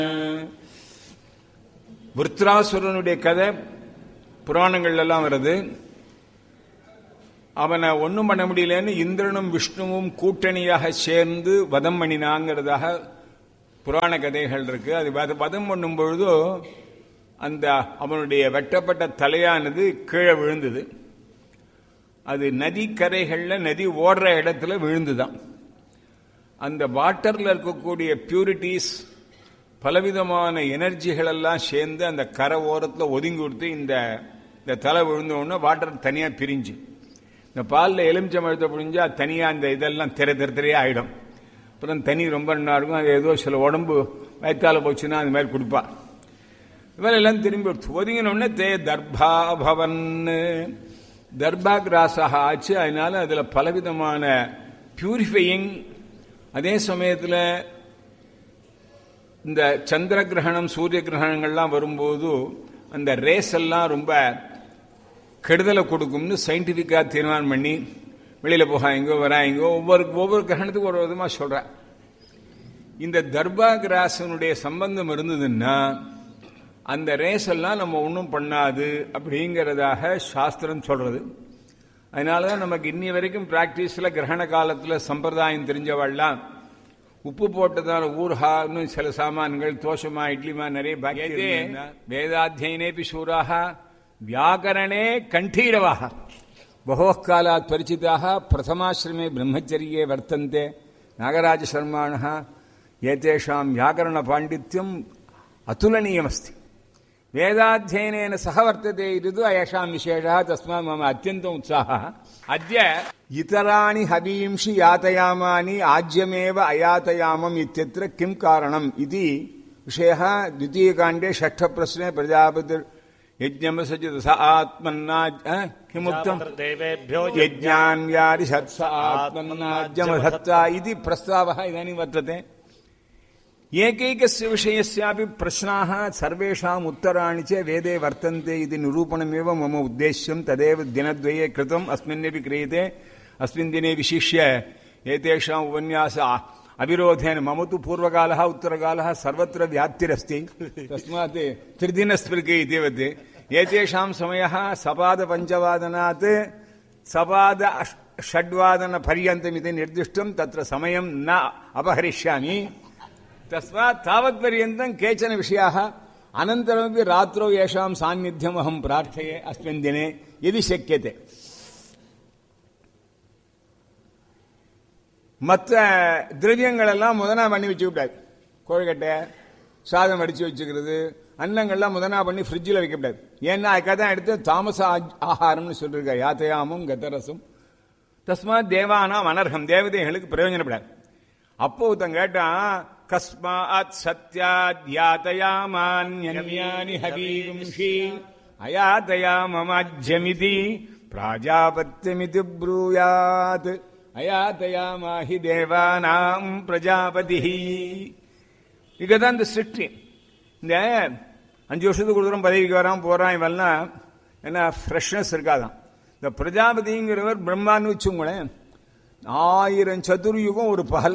விருத்ராசுரனுடைய கதை புராணங்கள்ல எல்லாம் வருது அவனை ஒன்றும் பண்ண முடியலன்னு இந்திரனும் விஷ்ணுவும் கூட்டணியாக சேர்ந்து வதம் பண்ணினாங்கிறதாக புராண கதைகள் இருக்கு அது வத- வதம் பண்ணும் பொழுதோ அந்த அவனுடைய வெட்டப்பட்ட தலையானது கீழே விழுந்தது அது நதி கரைகள்ல நதி ஓடுற இடத்துல விழுந்துதான் அந்த வாட்டர்ல இருக்கக்கூடிய பியூரிட்டிஸ் பலவிதமான எனர்ஜிகள் எல்லாம் சேர்ந்து அந்த கரை ஓரத்துல ஒதுங்கி கொடுத்து இந்த இந்த தலை விழுந்த உடனே வாட்டர் தனியா பிரிஞ்சு இந்த பாலில் எலுமிச்சம்பழத்தை புரிஞ்சா தனியா அந்த இதெல்லாம் திரை திரை திரையா ஆயிடும் அப்புறம் தண்ணி ரொம்ப நல்லா இருக்கும் அது ஏதோ சில உடம்பு வயிற்றால போச்சுன்னா அது மாதிரி கொடுப்பா இவரெல்லாம் திரும்பி ஒதுங்கின உடனே தே தர்பா பவன் தர்பா கிராஸாக ஆச்சு அதனால அதுல பலவிதமான பியூரிஃபையிங் அதே சமயத்துல இந்த சந்திர கிரகணம் சூரிய கிரகணங்கள்லாம் வரும்போது அந்த ரேஸ் எல்லாம் ரொம்ப கெடுதலை கொடுக்கும்னு சயின்டிஃபிக்கா தீர்மானம் பண்ணி வெளியில போகாதீங்கோ வராங்க ஒவ்வொரு ஒவ்வொரு கிரகணத்துக்கும் ஒரு விதமா சொல்ற இந்த தர்பா கிராசனுடைய சம்பந்தம் இருந்ததுன்னா அந்த ரேஸ் எல்லாம் நம்ம ஒன்றும் பண்ணாது அப்படிங்கிறதாக சாஸ்திரம் சொல்றது அதனாலதான் நமக்கு இன்னி வரைக்கும் பிராக்டிஸ்ல கிரகண காலத்துல சம்பிரதாயம் தெரிஞ்சவள்லாம் உப்பு போட்டதான ஊர்ஹா இன்னும் சில சாமான்கள் தோஷமா இட்லிமா நிறைய பாக்கி இருந்ததுன்னா, வேதாத்தியனேபி சூராக வியாக்கரணே கண்டீரவாக பகவः காலாத் பரிச்சிதாக பிரதமாசிரமே பிரம்மச்சரியே வர்த்தந்தே நாகராஜ சர்மாணः ஏதேஷாம் வியாக்கரண பாண்டித்யம் அதுலனீயமஸ்தி வேதாध्ययनेन सह वर्तते इति तु अयषां विशेषः तस्मात् मम अत्यन्तम् उत्साहः अद्य इतराणि हवींषि यातयामानि आज्यमेव अयातयामम् इत्यत्र किम् कारणम् इति विषयः द्वितीयकाण्डे षष्ठप्रश्ने प्रजापतिर् यज्ञमसजित स आत्मन्ना अ, किमुक्तम् देवेभ्यो यज्ञान्यादि सत्स आत्मन्नाज्यमधत्ता इति प्रस्तावः इदानीं वर्तते एकैकस्य विषयस्यापि प्रश्नाः सर्वेषाम् उत्तराणि च वेदे वर्तन्ते इति निरूपणमेव मम उद्देश्यम् तदेव दिनद्वये कृतम् अस्मिन्नपि क्रियते अस्मिन् दिने विशिष्य एतेषाम् उपन्यास अविरोधेन मम तु पूर्वकालः उत्तरकालः सर्वत्र व्याप्तिरस्ति तस्मात् त्रिदिनस्पृके इतिवत् एतेषाम् समयः सपादपञ्चवादनात् सपाद अष्- षड्वादनपर्यन्तमिति निर्दिष्टम् तत्र समयम् न अपहरिष्यामि तस्मात् तावत्पर्यन्तं केचन विषयाः अनन्तरमपि रात्रौ येषां सान्निध्यम् अहं प्रार्थये अस्मिन् दिने यदि शक्यते மற்ற திரவியங்கள் எல்லாம் முதனா பண்ணி வச்சு விட்டாரு கோழிக்கட்டை சாதம் அடிச்சு வச்சுக்கிறது அன்னங்கள்லாம் முதனா பண்ணி ஃப்ரிட்ஜில் வைக்கக்கூடாது ஏன்னா அதுக்காக தான் எடுத்து தாமச ஆஜ்- ஆகாரம்னு சொல்லியிருக்காரு யாத்தயாமும் கத்தரசும் தஸ்மாத் தேவானாம் அனர்ஹம் தேவதைகளுக்கு பிரயோஜனப்படாது அப்போ ஒருத்தன் கேட்டான் கஸ்மாத் சத்யாத் யாத்தயாமான்யன்யானி ஹவீகும்ஷி அயாத்தயாமமாஜ்யமிதி பிராஜாபத்தியமிதி ப்ரூயாத் அயாத்தயாமாஹி தேவானாம் பிரஜாபதி இதுதான் இந்த சிருஷ்டி இந்த அஞ்சு வருஷத்துக்கு ஒரு தூரம் பதவிக்கு வரான் போறான் இவெல்லாம் என்ன ஃப்ரெஷ்னஸ் இருக்காதான் இந்த பிரஜாபதிங்கிறவர் பிரம்மான்னு வச்சுங்களேன் ஆயிரம் சதுர்யுகம் ஒரு பகல்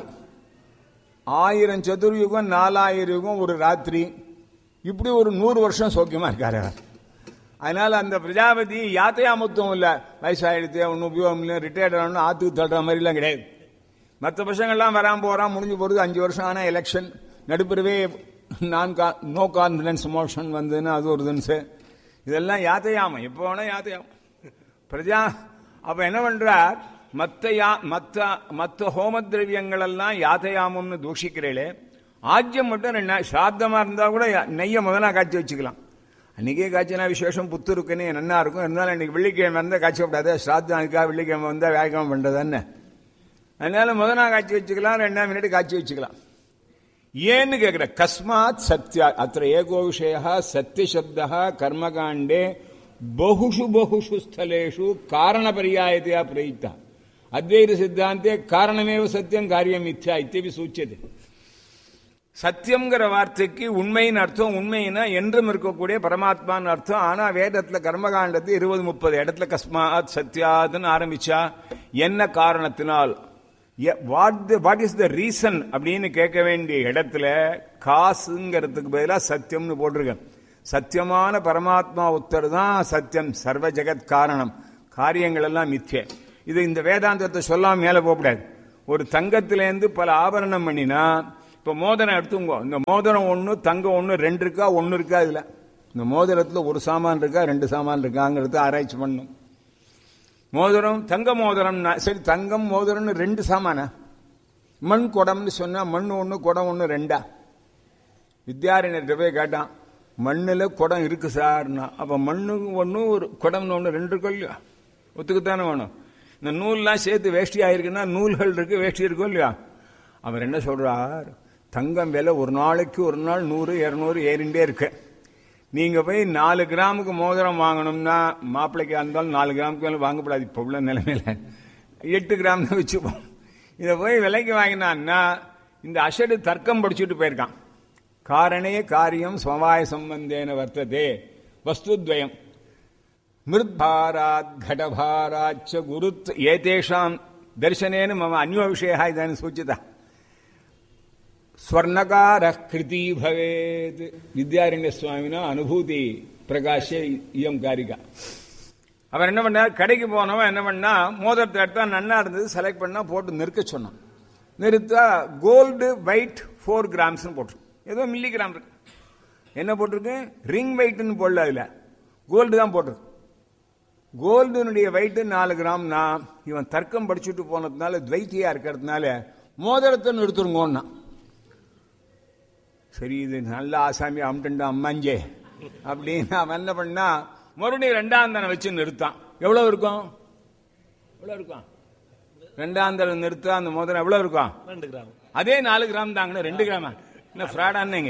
ஆயிரம் சதுர்யுகம் நாலாயிரம் யுகம் ஒரு ராத்திரி இப்படி ஒரு நூறு வருஷம் சௌக்கியமா இருக்காரு அவர். அதனால அந்த பிரஜாபதி யாத்தையாமத்துவம் இல்ல வயசாயிடுத்து ஒன்றும் உபயோகம் இல்லை ரிட்டையர்ட் ஆகணும் ஆத்துக்கு தள்ளுற மாதிரிலாம் கிடையாது மற்ற பசங்கள்லாம் வராம போறான் முடிஞ்சு போறது அஞ்சு வருஷம் ஆனா எலெக்ஷன் நடுப்புறவே நான் நோ கான்பிடன்ஸ் மோஷன் வந்ததுன்னு அது ஒரு தினசு இதெல்லாம் யாத்தையாமம் எப்போ வேணா யாத்தையாமம் பிரஜா அப்ப என்ன பண்றார் மத்த யா- மத்த மத்த ஹோம திரவியங்கள் எல்லாம் யாத்தையாமம்னு தூஷிக்கிறீளே ஆஜ்யம் மட்டும் ரெண்டு நாள் சாத்தமா இருந்தா கூட யா- நெய்யை முதலா காய்ச்சி வச்சுக்கலாம் அன்னைக்கே காய்ச்சினா விசேஷம் புத்து இருக்குன்னு நன்னா இருக்கும் இருந்தாலும் இன்னைக்கு வெள்ளிக்கிழமை இருந்தால் காய்ச்சப்படாது ஸ்ராத்தம் அதுக்காக வெள்ளிக்கிழமை வந்தா வியாழக்கிழமை பண்றது என்ன அதனால முதல் நாள் காய்ச்சி வச்சுக்கலாம் ரெண்டாம் மினிட் காய்ச்சி வச்சுக்கலாம் ஏன்னு கேட்கிற கஸ்மாத் சத்யா அத்த ஏகோ விஷய சத்திய சப்த கர்மகாண்டே பகுஷு பகுஷு ஸ்தலேஷு காரண பரியாயத்தையா பிரயுக்தா அத்வைத சித்தாந்தே காரணமேவ சத்தியம் காரியம் மித்யா இத்தியபி சூச்சியது சத்தியம்ங்கிற வார்த்தைக்கு உண்மையின் அர்த்தம் உண்மையினா என்றும் இருக்கக்கூடிய பரமாத்மான்னு அர்த்தம் ஆனா வேதத்துல கர்மகாண்டத்து இருபது முப்பது இடத்துல கஸ்மாத் சத்யாத்னு ஆரம்பிச்சா என்ன காரணத்தினால் what what is the reason அப்படின்னு கேட்க வேண்டிய இடத்துல காசுங்கிறதுக்கு பதிலாக சத்தியம்னு போட்டிருக்கேன் சத்தியமான பரமாத்மா உத்தர் தான் சத்தியம் சர்வ ஜெகத் காரணம் காரியங்கள் எல்லாம் மித்திய இது இந்த வேதாந்தத்தை சொல்லாம மேல போகக்கூடாது ஒரு தங்கத்திலேருந்து பல ஆபரணம் பண்ணினா இப்ப மோதிரம் எடுத்துங்கோ இந்த மோதிரம் ஒன்று தங்கம் ஒன்று ரெண்டு இருக்கா ஒன்று இருக்கா இதுல இந்த மோதிரத்துல ஒரு சாமான் இருக்கா ரெண்டு சாமான் இருக்காங்கிறது ஆராய்ச்சி பண்ணும் மோதிரம் தங்க மோதிரம்னா சரி தங்கம் மோதிரம்னு ரெண்டு சாமானா மண் குடம்னு சொன்னா மண் ஒன்று குடம் ஒன்று ரெண்டா வித்யாரண்யர்கிட்ட போய் கேட்டான் மண்ணில் குடம் இருக்கு சார்னா அப்போ மண்ணுக்கு ஒன்று ஒரு குடம்னு ஒன்று ரெண்டு இருக்கும் இல்லையா ஒத்துக்குத்தானே வேணும் இந்த நூல்லாம் சேர்த்து வேஷ்டி ஆயிருக்குன்னா நூல்கள் இருக்கு வேஷ்டி இருக்கும் இல்லையா அவர் என்ன சொல்றார் தங்கம் விலை ஒரு நாளைக்கு ஒரு நாள் நூறு இரநூறு ஏறிண்டே இருக்கு நீங்க போய் நாலு கிராமுக்கு மோதிரம் வாங்கணும்னா மாப்பிள்ளைக்கு இருந்தாலும் நாலு கிராமுக்கு மேலே வாங்கக்கூடாது இப்போ உள்ள நிலைமையில எட்டு கிராம் தான் வச்சுப்போம் இதை போய் விலைக்கு வாங்கினான்னா இந்த அஷடு தர்க்கம் படிச்சுட்டு போயிருக்கான் காரணே காரியம் சமவாய சம்பந்தேன வர்த்ததே வஸ்துத்வயம் மிருத்பாராத் கடபாராச்ச குருத் ஏதேஷாம் தர்சனேன மம அந்யோ விஷய இதான சூச்சிதா ஸ்வர்ணகார கிருதி பவேத் வித்யாரண்ய சுவாமினா அனுபூதி பிரகாஷ இயம் காரிகா அவர் என்ன பண்ணார் கடைக்கு போனவன் என்ன பண்ணா மோதிரத்தை எடுத்தா நன்னா இருந்தது செலக்ட் பண்ணா போட்டு நிறுக்க சொன்னான் நிறுத்தா கோல்டு வெயிட் ஃபோர் கிராம்ஸ் போட்டு ஏதோ மில்லி கிராம் இருக்கு என்ன போட்டிருக்கு ரிங் வெயிட்னு போடல அதுல கோல்டு தான் போட்டிருக்கு கோல்டுனுடைய வெயிட் நாலு கிராம்னா இவன் தர்க்கம் படிச்சுட்டு போனதுனால துவைத்தியா இருக்கிறதுனால மோதிரத்தை நிறுத்துருங்கோன்னா சரி இது நல்ல ஆசாமி அம்டண்டா அம்மாஞ்சே அப்படின்னு அவன் என்ன பண்ணா மறுபடியும் ரெண்டாம் தனை வச்சு நிறுத்தான் எவ்வளவு இருக்கும் எவ்வளவு இருக்கும் ரெண்டாம் தடவை நிறுத்தா அந்த மோதிரம் எவ்வளவு இருக்கும் ரெண்டு கிராம் அதே நாலு கிராம் தாங்கண்ணா ரெண்டு கிராமா என்ன ஃப்ராடான்னீங்க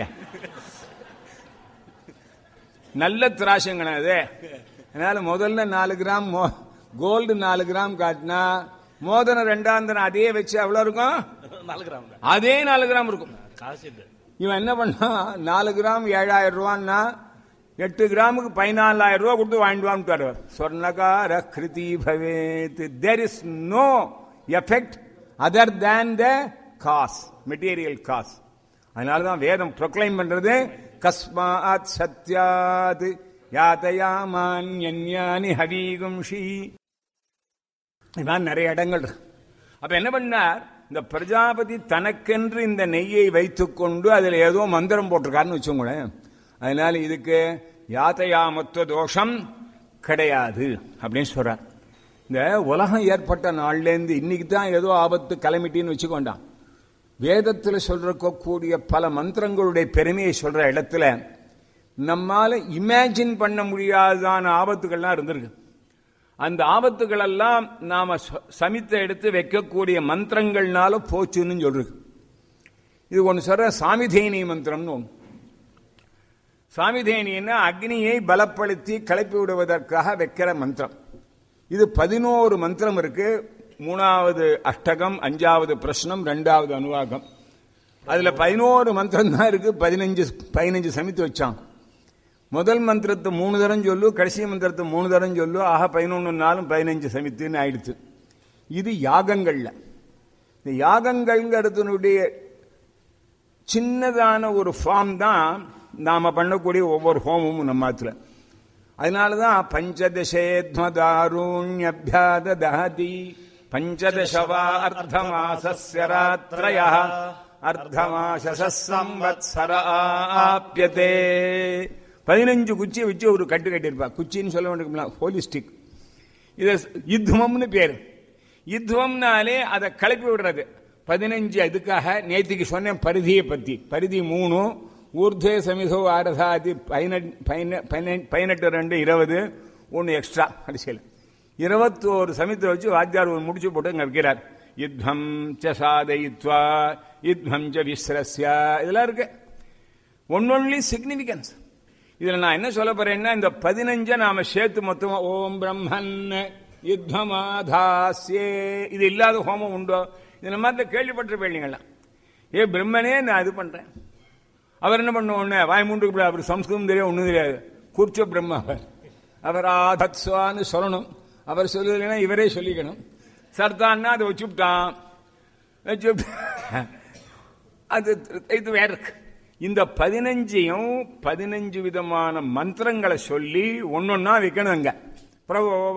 நல்ல திராசங்கண்ணா அது அதனால முதல்ல நாலு கிராம் கோல்டு நாலு கிராம் காட்டினா மோதிரம் ரெண்டாம் தரம் அதே வச்சு எவ்வளவு இருக்கும் நாலு கிராம் தான் அதே நாலு கிராம் இருக்கும் காசு இல்லை இவன் என்ன பண்ணா நாலு கிராம் ஏழாயிரம் ரூபான்னா எட்டு கிராமுக்கு பதினாலாயிரம் ரூபா கொடுத்து வாங்கிட்டு வாங்கிட்டு சொர்ணகார கிருதி பவேத் there is no effect other than the cause material cause அதனாலதான் வேதம் ப்ரொக்ளைம் பண்றது கஸ்மாத் சத்யாத் யாத்தயாமான்யானி ஹவீகும்ஷி இதான் நிறைய இடங்கள் இருக்கு. அப்ப என்ன பண்ணார் இந்த பிரஜாபதி தனக்கென்று இந்த நெய்யை வைத்துக்கொண்டு அதில் ஏதோ மந்திரம் போட்டிருக்காருன்னு வச்சுக்கோங்களேன் அதனால இதுக்கு யாத்தயாமத்துவ தோஷம் கிடையாது அப்படின்னு சொல்றார் இந்த உலகம் ஏற்பட்ட நாள்லேருந்து இன்னைக்கு தான் ஏதோ ஆபத்து கிளம்பிட்டின்னு வச்சுக்கோண்டான் வேதத்தில் சொல்றக்கூடிய பல மந்திரங்களுடைய பெருமையை சொல்ற இடத்துல நம்மால இமேஜின் பண்ண முடியாதான ஆபத்துகள்லாம் இருந்திருக்கு அந்த ஆபத்துகள் எல்லாம் நாம ச- சமித்த எடுத்து வைக்கக்கூடிய மந்திரங்கள்னால போச்சுன்னு சொல்றது இது ஒன்று சொல்ற சாமிதேனி மந்திரம்னு ஒன்று சாமிதேனின்னா அக்னியை பலப்படுத்தி கிளப்பி விடுவதற்காக வைக்கிற மந்திரம் இது பதினோரு மந்திரம் இருக்கு மூணாவது அஷ்டகம் அஞ்சாவது பிரஷ்னம் ரெண்டாவது அனுவாகம் அதுல பதினோரு மந்திரம் தான் இருக்கு பதினஞ்சு பதினஞ்சு சமித்து வச்சான் முதல் மந்திரத்தை மூணு தரம் சொல்லு கடைசி மந்திரத்தை மூணு தரம் சொல்லு ஆக பதினொன்று நாளும் பதினஞ்சு சமித்துன்னு ஆயிடுச்சு இது யாகங்கள்ல இந்த யாகங்கள்ங்கிறதுனுடைய சின்னதான ஒரு ஃபார்ம் தான் நாம பண்ணக்கூடிய ஒவ்வொரு ஹோமமும் நம்ம ஆத்துல அதனாலதான் பஞ்சதசேத்மதாருண்யபியாத தஹதி பஞ்சதசவா அர்த்தமாசஸ்ய ராத்ரய அர்த்தமாச சம்வத்சர ஆப்யதே பதினஞ்சு குச்சியை வச்சு ஒரு கட்டு கட்டியிருப்பா குச்சின்னு சொல்ல வேண்டிய ஹோலிஸ்டிக் இது யுத்வம்னு பேரு யுத்வம்னாலே அதை கிளப்பி விடுறது பதினஞ்சு அதுக்காக நேத்திக்கு சொன்னேன் பரிதியை பத்தி பரிதி மூணு ஊர்தே சமிதோ ஆரதாதி பதினெட்டு ரெண்டு இருபது ஒன்று எக்ஸ்ட்ரா கடைசியில் இருபத்தோரு சமித்தை வச்சு வாத்தியார் ஒரு முடிச்சு போட்டு இங்க வைக்கிறார் யுத்தம் ச சாதயித்வா யுத்தம் ச விஸ்ரஸ்யா இதெல்லாம் இருக்கு ஒன்னொன்லி சிக்னிபிகன்ஸ் இதுல நான் என்ன சொல்ல போறேன்னா இந்த பதினஞ்ச நாம சேர்த்து மொத்தமா ஓம் பிரம்மன் யுத்தமாதாஸ்யே இது இல்லாத ஹோமம் உண்டோ இது மாதிரி கேள்விப்பட்டிருப்பீங்களா ஏ பிரம்மனே நான் இது பண்றேன் அவர் என்ன பண்ண உடனே வாய் மூன்று அவர் சம்ஸ்கிருதம் தெரியாது ஒண்ணும் தெரியாது கூர்ச்ச பிரம்ம அவர் அவர் ஆதத்ஸ்வான்னு சொல்லணும் அவர் சொல்லலைன்னா இவரே சொல்லிக்கணும் சர்தான்னா அதை வச்சுவிட்டான் அது இது வேற இருக்கு இந்த பதினஞ்சையும் பதினஞ்சு விதமான மந்திரங்களை சொல்லி ஒன்னொன்னா வைக்கணும் அங்க பிரபு